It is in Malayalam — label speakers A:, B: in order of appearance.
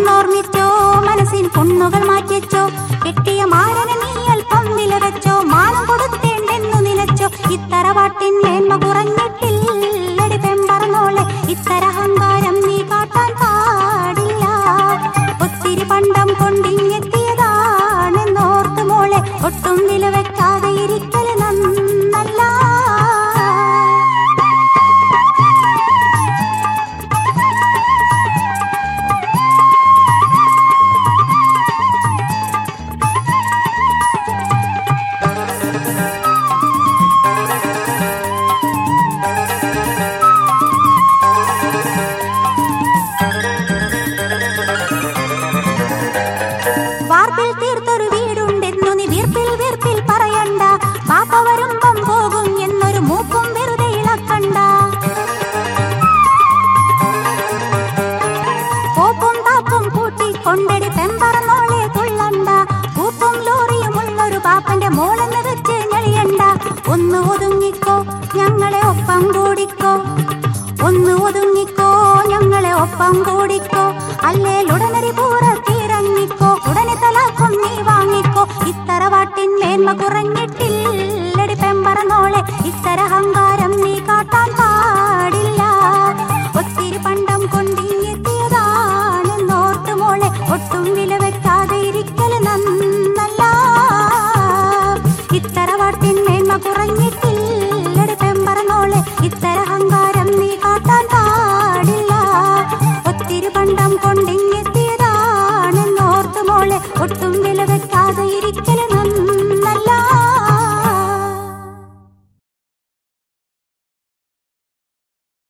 A: എന്നോർമ്മിച്ചോ മനസ്സിൻ കുന്നുകൾ മാറ്റിച്ചോ കെട്ടിയ മാരനെ നീ അല്പം വില വെച്ചോ മാനം കൊടുത്തേണ്ടെന്നു നിലച്ചോ ഇത്തര പാട്ടിൻ മേന്മ കുറഞ്ഞിട്ടില്ലടി പെമ്പറന്നോളെ ഇത്തര അഹങ്കാരം നീ കാട്ടാൻ പാടില്ല ഒത്തിരി പണ്ടം കൊണ്ടിങ്ങെത്തിയതാണെന്നോർത്ത് മോളെ ഒട്ടും വില വെക്കാതെ ഇരിക്കല് നന്നല്ല വാർപ്പിൽ തീർത്തൊരു വീടുണ്ടെന്നു നീ വീർപ്പിൽ വീർപ്പിൽ പറയണ്ട പാപ്പ വരുമ്പം പോകും എന്നൊരു മൂക്കും വെറുതെ ഇളക്കണ്ട കോപ്പും താപ്പും കൂട്ടി കൊണ്ടടി പെമ്പറന്നോളെ തുള്ളണ്ട കൂപ്പും ലോറിയും ഉള്ളൊരു പാപ്പന്റെ മോളെന്ന് വെച്ച് ഞെളിയണ്ട ഒന്ന് ഒതുങ്ങിക്കോ ഞങ്ങളെ ഒപ്പം കൂടിക്കോ ഒന്ന് ഒതുങ്ങിക്കോ ഞങ്ങളെ ഒപ്പം കൂടിക്കോ അല്ലേൽ ഉടനടി പൂരത്തിറങ്ങിക്കോ ഉടനെ തലാക്കും നീ വാങ്ങിക്കോ ഇത്തര വാട്ടിൻ മേന്മ കുറഞ്ഞിട്ടില്ലടി പെമ്പറന്നോളെ ഇത്തര അഹങ്കാര